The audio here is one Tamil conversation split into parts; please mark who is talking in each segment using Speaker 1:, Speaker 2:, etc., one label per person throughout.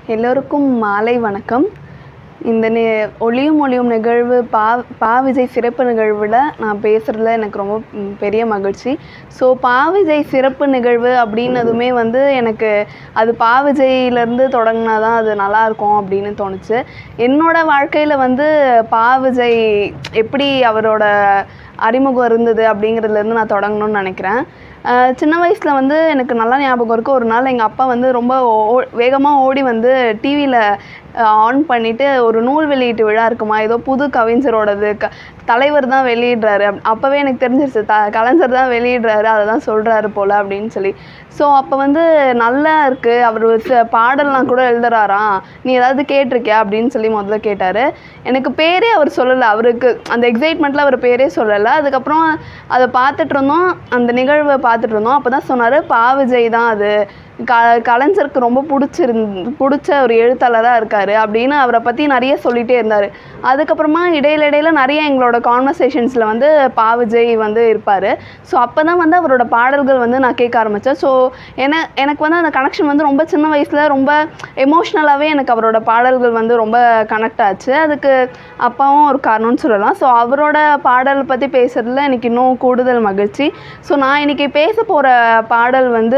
Speaker 1: எல்லோருக்கும் மாலை வணக்கம் இந்த நி ஒளியும் ஒளியும் நிகழ்வு பா பா விஜய் சிறப்பு நிகழ்வில் நான் பேசுகிறதுல எனக்கு ரொம்ப ம், பெரிய மகிழ்ச்சி ஸோ பா விஜய் சிறப்பு நிகழ்வு அப்படின்னதுமே வந்து எனக்கு அது பா விஜயிலேருந்து தொடங்கினா தான் அது நல்லாயிருக்கும் அப்படின்னு தோணுச்சு என்னோட வாழ்க்கையில் வந்து பா விஜய் எப்படி அவரோட அறிமுகம் இருந்தது அப்படிங்கிறதுலேருந்து நான் தொடங்கணும்னு நினைக்கிறேன் அஹ் சின்ன வயசில் வந்து எனக்கு நல்லா ஞாபகம் இருக்குது ஒரு நாள் எங்கள் அப்பா வந்து ரொம்ப ஓ வேகமாக ஓடி வந்து டிவியில் ஆன் பண்ணிவிட்டு ஒரு நூல் வெளியீட்டு விழா இருக்குமா ஏதோ புது கவிஞரோடது க தலைவர் தான் வெளியிடுறாரு அப் அப்போவே எனக்கு தெரிஞ்சிருச்சு த கலைஞர் தான் வெளியிடுறாரு அதை தான் சொல்கிறாரு போல் அப்படின்னு சொல்லி ஸோ அப்போ வந்து நல்லா இருக்குது அவர் ச- பாடல்லாம் கூட எழுதுறாராம் நீ ஏதாவது கேட்டிருக்கியா அப்படின்னு சொல்லி முதல்ல கேட்டார் எனக்கு பேரே அவர் சொல்லலை அவருக்கு அந்த எக்ஸைட்மெண்ட்டில் அவர் பேரே சொல்லலை அதுக்கப்புறம் அதை பார்த்துட்டு இருந்தோம் அந்த நிகழ்வை பார்த்துட்டு இருந்தோம் அப்போ தான் சொன்னார் பா விஜய் தான் அது க கலைஞருக்கு ரொம்ப பிடிச்சிருந்து பிடிச்ச ஒரு எழுத்தாளராக இருக்கார் அப்படின்னு அவரை பற்றி நிறைய சொல்லிகிட்டே இருந்தார் அதுக்கப்புறமா இடையில இடையில நிறைய எங்களோட கான்வர்சேஷன்ஸில் வந்து பா விஜய் வந்து இருப்பார் ஸோ அப்போ தான் வந்து அவரோட பாடல்கள் வந்து நான் கேட்க ஆரம்பித்தேன் ஸோ என எனக்கு வந்து அந்த கனெக்ஷன் வந்து ரொம்ப சின்ன வயசில் ரொம்ப எமோஷ்னலாகவே எனக்கு அவரோட பாடல்கள் வந்து ரொம்ப கனெக்ட் ஆச்சு அதுக்கு அப்பாவும் ஒரு காரணம்னு சொல்லலாம் ஸோ அவரோட பாடல் பற்றி பேசுகிறதுல எனக்கு இன்னும் கூடுதல் மகிழ்ச்சி ஸோ நான் இன்னைக்கு பேச போகிற பாடல் வந்து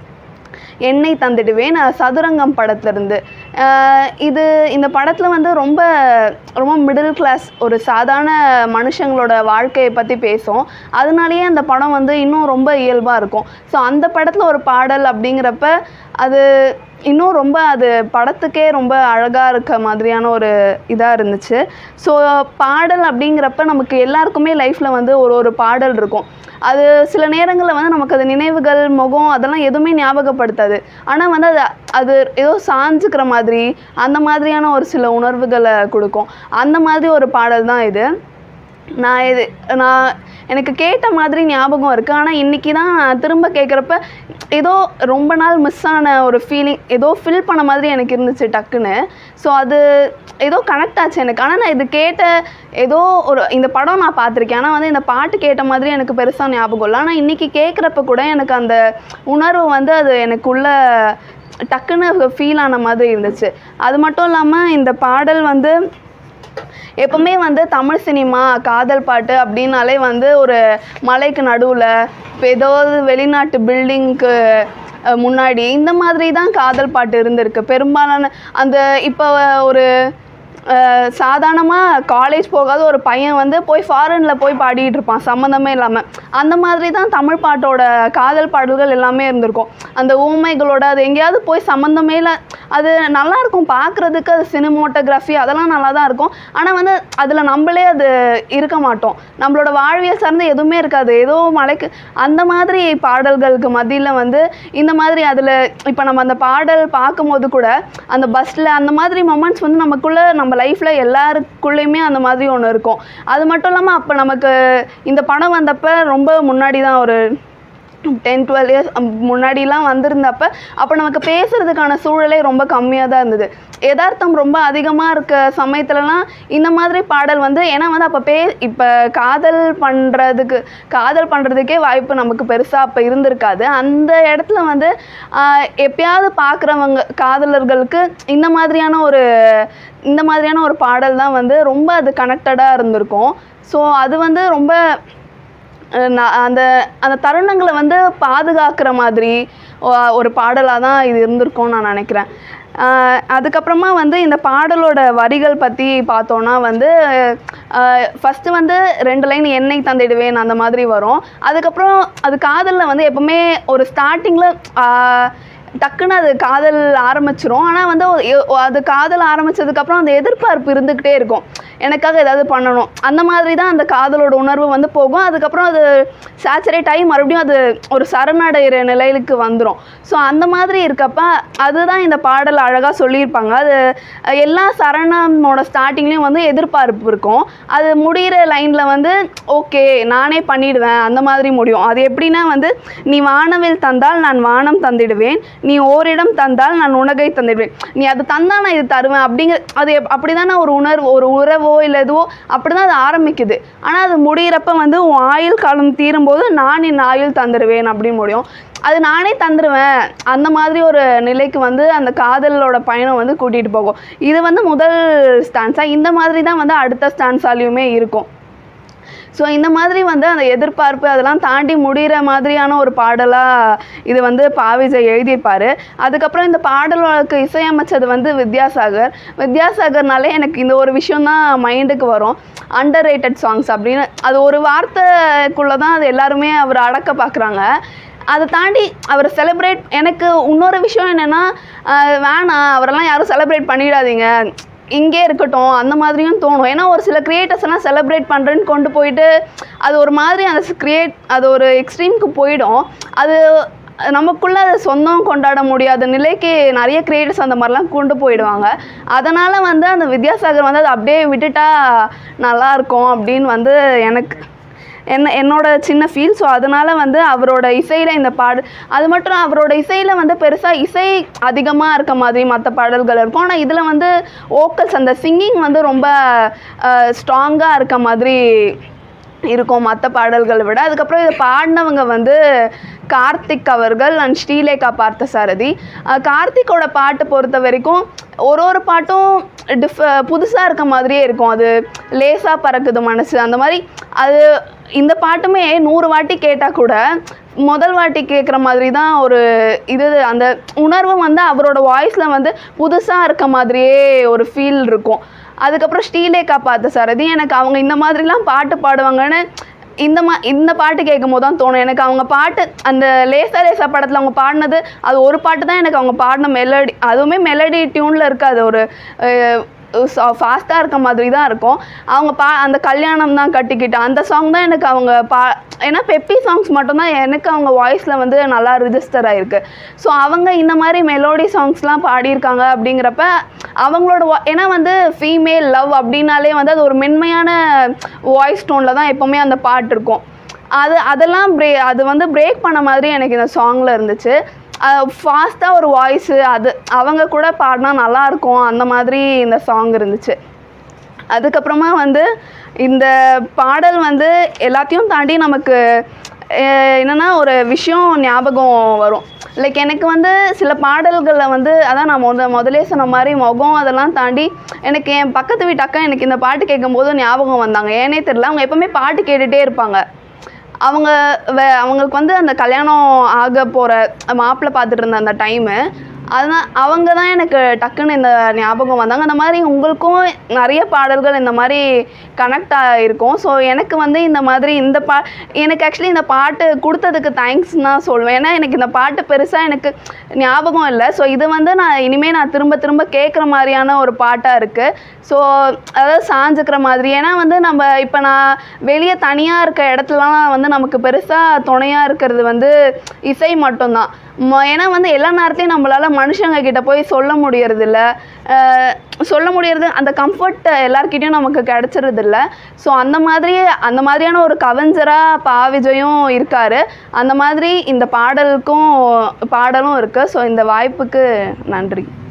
Speaker 1: என்னை தந்திடுவேன் அஹ் சதுரங்கம் படத்துலேருந்து இது இந்த படத்தில் வந்து ரொம்ப ரொம்ப மிடில் கிளாஸ் ஒரு சாதாரண மனுஷங்களோட வாழ்க்கையை பற்றி பேசும் அதனாலேயே அந்த படம் வந்து இன்னும் ரொம்ப இயல்பாக இருக்கும் ஸோ அந்த படத்தில் ஒரு பாடல் அப்படிங்கிறப்ப அது இன்னும் ரொம்ப அது படத்துக்கே ரொம்ப அழகாக இருக்க மாதிரியான ஒரு இதாக இருந்துச்சு ஸோ பாடல் அப்படிங்கிறப்ப நமக்கு எல்லாருக்குமே லைஃப்பில் வந்து ஒரு ஒரு பாடல் இருக்கும் அது சில நேரங்களில் வந்து நமக்கு அது நினைவுகள் முகம் அதெல்லாம் எதுவுமே ஞாபகப்படுத்தாது ஆனால் வந்து அது அது ஏதோ சாஞ்சுக்கிற மாதிரி அந்த மாதிரியான ஒரு சில உணர்வுகளை கொடுக்கும் அந்த மாதிரி ஒரு பாடல் தான் இது நான் இது நான் எனக்கு கேட்ட மாதிரி ஞாபகம் இருக்குது ஆனால் இன்றைக்கி தான் நான் திரும்ப கேட்குறப்ப ஏதோ ரொம்ப நாள் மிஸ் ஆன ஒரு ஃபீலிங் ஏதோ ஃபில் பண்ண மாதிரி எனக்கு இருந்துச்சு டக்குன்னு ஸோ அது ஏதோ கனெக்ட் ஆச்சு எனக்கு ஆனால் நான் இது கேட்ட ஏதோ ஒரு இந்த படம் நான் பார்த்துருக்கேன் ஆனால் வந்து இந்த பாட்டு கேட்ட மாதிரி எனக்கு பெருசாக ஞாபகம் இல்லை ஆனால் இன்றைக்கி கேட்குறப்ப கூட எனக்கு அந்த உணர்வு வந்து அது எனக்குள்ள டக்குன்னு ஃபீல் ஆன மாதிரி இருந்துச்சு அது மட்டும் இல்லாமல் இந்த பாடல் வந்து எப்பவுமே வந்து தமிழ் சினிமா காதல் பாட்டு அப்படின்னாலே வந்து ஒரு மலைக்கு நடுவில் இப்போ ஏதாவது வெளிநாட்டு பில்டிங்க்கு முன்னாடி இந்த மாதிரி தான் காதல் பாட்டு இருந்திருக்கு பெரும்பாலான அந்த இப்போ ஒரு சாதாரணமாக காலேஜ் போகாத ஒரு பையன் வந்து போய் ஃபாரினில் போய் பாடிட்டு இருப்பான் சம்மந்தமே இல்லாமல் அந்த மாதிரி தான் தமிழ் பாட்டோட காதல் பாடல்கள் எல்லாமே இருந்திருக்கும் அந்த ஊமைகளோட அது எங்கேயாவது போய் சம்மந்தமே இல்லை அது நல்லா இருக்கும் பார்க்குறதுக்கு அது சினிமோட்டோகிராஃபி அதெல்லாம் நல்லா தான் இருக்கும் ஆனால் வந்து அதில் நம்மளே அது இருக்க மாட்டோம் நம்மளோட வாழ்வியல் சார்ந்து எதுவுமே இருக்காது ஏதோ மலைக்கு அந்த மாதிரி பாடல்களுக்கு மத்தியில் வந்து இந்த மாதிரி அதில் இப்போ நம்ம அந்த பாடல் பார்க்கும்போது கூட அந்த பஸ்ஸில் அந்த மாதிரி மொமெண்ட்ஸ் வந்து நமக்குள்ளே நம்ம லைஃப்பில் எல்லாருக்குள்ளேயுமே அந்த மாதிரி ஒன்று இருக்கும் அது மட்டும் இல்லாமல் அப்போ நமக்கு இந்த படம் வந்தப்போ ரொம்ப முன்னாடி தான் ஒரு டென் டுவெல் இயர்ஸ் முன்னாடிலாம் வந்திருந்தப்ப அப்போ நமக்கு பேசுகிறதுக்கான சூழலே ரொம்ப கம்மியாக தான் இருந்தது யதார்த்தம் ரொம்ப அதிகமாக இருக்க சமயத்துலலாம் இந்த மாதிரி பாடல் வந்து ஏன்னா வந்து அப்போ பே இப்போ காதல் பண்ணுறதுக்கு காதல் பண்ணுறதுக்கே வாய்ப்பு நமக்கு பெருசாக அப்போ இருந்திருக்காது அந்த இடத்துல வந்து ஆஹ், எப்பயாவது பார்க்குறவங்க காதலர்களுக்கு இந்த மாதிரியான ஒரு இந்த மாதிரியான ஒரு பாடல் தான் வந்து ரொம்ப அது கனெக்டடாக இருந்திருக்கும் ஸோ அது வந்து ரொம்ப அஹ் நான் அந்த அந்த தருணங்களை வந்து பாதுகாக்கிற மாதிரி ஒ- ஒரு பாடலாக தான் இது இருந்திருக்கும்னு நான் நினைக்கிறேன் அஹ் அதுக்கப்புறமா வந்து இந்த பாடலோட வரிகள் பற்றி பார்த்தோன்னா வந்து ஃபஸ்ட்டு வந்து ரெண்டு லைன் என்னை தந்திடுவேன் அந்த மாதிரி வரும் அதுக்கப்புறம் அது காதலில் வந்து எப்பவுமே ஒரு ஸ்டார்டிங்கில் டக்குன்னு அது காதல் ஆரம்பிச்சிரும் ஆனால் வந்து ஒரு எ- அது காதல் ஆரம்பிச்சதுக்கப்புறம் அந்த எதிர்பார்ப்பு இருந்துக்கிட்டே இருக்கும் எனக்காக ஏதாவது பண்ணணும் அந்த மாதிரி தான் அந்த காதலோட உணர்வு வந்து போகும் அதுக்கப்புறம் அது சேச்சுரேட் ஆகி மறுபடியும் அது ஒரு சரணடைகிற நிலைக்கு வந்துடும் ஸோ அந்த மாதிரி இருக்கப்ப அதுதான் இந்த பாடல் அழகாக சொல்லியிருப்பாங்க அது அஹ், எல்லா சரணமோட ஸ்டார்டிங்லேயும் வந்து எதிர்பார்ப்பு இருக்கும் அது முடிகிற லைனில் வந்து ஓகே நானே பண்ணிடுவேன் அந்த மாதிரி முடியும் அது எப்படின்னா வந்து நீ வானவில் தந்தால் நான் வானம் தந்திடுவேன் நீ ஓரிடம் தந்தால் நான் உனகை தந்திடுவேன் நீ அது தந்தா நான் இது தருவேன் அப்படிங்கிற அது எப்- அப்படிதானே ஒரு உணர்வு ஒரு உறவோ இல்லை எதுவோ அப்படி தான் அது ஆரம்பிக்குது ஆனால் அது முடிகிறப்ப வந்து உன் ஆயுள் காலம் தீரும்போது நான் என் ஆயுள் தந்துடுவேன் அப்படின்னு முடியும் அது நானே தந்துடுவேன் அந்த மாதிரி ஒரு நிலைக்கு வந்து அந்த காதலோட பயணம் வந்து கூட்டிகிட்டு போகும் இது வந்து முதல் ஸ்டான்ஸா இந்த மாதிரி தான் வந்து அடுத்த ஸ்டான்ஸாலையுமே இருக்கும் ஸோ இந்த மாதிரி வந்து அந்த எதிர்பார்ப்பு அதெல்லாம் தாண்டி முடிகிற மாதிரியான ஒரு பாடலாக இது வந்து பாவிஜய் எழுதியிருப்பார் அதுக்கப்புறம் இந்த பாடலுக்கு இசையமைச்சது வந்து வித்யாசாகர் வித்யாசாகர்னாலே எனக்கு இந்த ஒரு விஷயம் தான் மைண்டுக்கு வரும் அண்டர் ரேட்டட் சாங்ஸ் அப்படின்னு அது ஒரு வார்த்தைக்குள்ளே தான் அது எல்லாருமே அவர் அடக்க பார்க்குறாங்க அதை தாண்டி அவர் செலிப்ரேட் எனக்கு இன்னொரு விஷயம் என்னென்னா வேணாம் அவரெல்லாம் யாரும் செலிப்ரேட் பண்ணிடாதீங்க இங்கே இருக்கட்டும் அந்த மாதிரியும் தோணும் ஏன்னா ஒரு சில கிரியேட்டர்ஸ் எல்லாம் செலிப்ரேட் பண்ணுறேன்னு கொண்டு போயிட்டு அது ஒரு மாதிரி அந்த கிரியேட் அது ஒரு எக்ஸ்ட்ரீமுக்கு போயிடும் அது நமக்குள்ளே அதை சொந்தம் கொண்டாட முடியாத நிலைக்கு நிறைய கிரியேட்டர்ஸ் அந்த மாதிரிலாம் கொண்டு போயிடுவாங்க அதனால் வந்து அந்த வித்யாசாகர் வந்து அதை அப்படியே விட்டுட்டா நல்லாயிருக்கும் அப்படின்னு வந்து எனக்கு என்ன என்னோட சின்ன ஃபீல் ஸோ அதனால் வந்து அவரோட இசையில் இந்த பாடு அது மட்டும் அவரோட இசையில் வந்து பெருசாக இசை அதிகமாக இருக்க மாதிரி மற்ற பாடல்கள் இருக்கும் ஆனால் இதில் வந்து ஓக்கல்ஸ் அந்த சிங்கிங் வந்து ரொம்ப ஸ்ட்ராங்காக இருக்க மாதிரி இருக்கும் மற்ற பாடல்களை விட அதுக்கப்புறம் இதை பாடினவங்க வந்து கார்த்திக் அவர்கள் அண்ட் ஸ்ரீலேகா பார்த்தசாரதி அஹ் கார்த்திக்கோட பாட்டு பொறுத்த வரைக்கும் ஒரு ஒரு பாட்டும் டிஃப் புதுசாக இருக்க மாதிரியே இருக்கும் அது லேசாக பறக்குது மனசு அந்த மாதிரி அது இந்த பாட்டுமே நூறு வாட்டி கேட்டால் கூட முதல் வாட்டி கேட்குற மாதிரி தான் ஒரு இது அந்த உணர்வு வந்து அவரோட வாய்ஸில் வந்து புதுசாக இருக்க மாதிரியே ஒரு ஃபீல் இருக்கும் அதுக்கப்புறம் ஸ்ரீலேகா பார்த்த சாரதி எனக்கு அவங்க இந்த மாதிரிலாம் பாட்டு பாடுவாங்கன்னு இந்த மா இந்த பாட்டு கேட்கும் போது தான் தோணும் எனக்கு அவங்க பாட்டு அந்த லேசா லேசா படத்தில் அவங்க பாடினது அது ஒரு பாட்டு தான் எனக்கு அவங்க பாடின மெலடி அதுவுமே மெலடி டியூனில் இருக்காது ஒரு ஃபாஸ்ட்டாக இருக்க மாதிரி தான் இருக்கும் அவங்க பா அந்த கல்யாணம் தான் கட்டிக்கிட்டு அந்த சாங் தான் எனக்கு அவங்க பா ஏன்னா பெப்பி சாங்ஸ் மட்டும்தான் எனக்கு அவங்க வாய்ஸில் வந்து நல்லா ரிஜிஸ்டர் ஆகிருக்கு ஸோ அவங்க இந்த மாதிரி மெலோடி சாங்ஸ்லாம் பாடியிருக்காங்க அப்படிங்கிறப்ப அவங்களோட wa- ஏன்னா வந்து ஃபீமேல் லவ் அப்படின்னாலே வந்து அது ஒரு மென்மையான வாய்ஸ் டோனில் தான் எப்போவுமே அந்த பாட்டு இருக்கும் அது அதெல்லாம் பிரே அது வந்து பிரேக் பண்ண மாதிரி எனக்கு இந்த சாங்கில் இருந்துச்சு ஃபாஸ்ட்டாக ஒரு வாய்ஸு அது அவங்க கூட பாடினா நல்லாயிருக்கும் அந்த மாதிரி இந்த சாங் இருந்துச்சு அதுக்கப்புறமா வந்து இந்த பாடல் வந்து எல்லாத்தையும் தாண்டி நமக்கு அஹ், என்னன்னா ஒரு விஷயம் ஞாபகம் வரும் லைக் எனக்கு வந்து சில பாடல்களில் வந்து அதான் நான் முத முதலே சொன்ன மாதிரி முகம் அதெல்லாம் தாண்டி எனக்கு என் பக்கத்து வீட்டு அக்கா எனக்கு இந்த பாட்டு கேட்கும்போது ஞாபகம் வந்தாங்க ஏனே தெரியல அவங்க எப்பவுமே பாட்டு கேட்டுகிட்டே இருப்பாங்க அவங்க வே அவங்களுக்கு வந்து அந்த கல்யாணம் ஆக போகிற மாப்பிள்ளை பார்த்துட்டு இருந்த அந்த டைமு அதனால் அவங்க தான் எனக்கு டக்குன்னு இந்த ஞாபகம் வந்தாங்க அந்த மாதிரி உங்களுக்கும் நிறைய பாடல்கள் இந்த மாதிரி கனெக்ட் ஆகிருக்கும் ஸோ எனக்கு வந்து இந்த மாதிரி இந்த பா எனக்கு ஆக்சுவலி இந்த பாட்டு கொடுத்ததுக்கு தேங்க்ஸ் தான் சொல்லுவேன் ஏன்னா எனக்கு இந்த பாட்டு பெருசாக எனக்கு ஞாபகம் இல்லை ஸோ இது வந்து நான் இனிமேல் நான் திரும்ப திரும்ப கேட்குற மாதிரியான ஒரு பாட்டாக இருக்குது ஸோ அதாவது சாஞ்சுக்கிற மாதிரி ஏன்னா வந்து நம்ம இப்போ நான் வெளியே தனியாக இருக்க இடத்துலலாம் வந்து நமக்கு பெருசாக துணையாக இருக்கிறது வந்து இசை மட்டும்தான் ம- ஏன்னா வந்து எல்லா நேரத்தையும் நம்மளால மனுஷங்க கிட்ட போய் சொல்ல முடியறதில்ல அஹ் சொல்ல முடியறது அந்த கம்ஃபர்ட் எல்லார்கிட்டயும் நமக்கு கிடைச்சிறது இல்ல ஸோ அந்த மாதிரி அந்த மாதிரியான ஒரு கவிஞராக பா விஜயும் இருக்காரு அந்த மாதிரி இந்த பாடலுக்கும் பாடலும் இருக்கு ஸோ இந்த வாய்ப்புக்கு நன்றி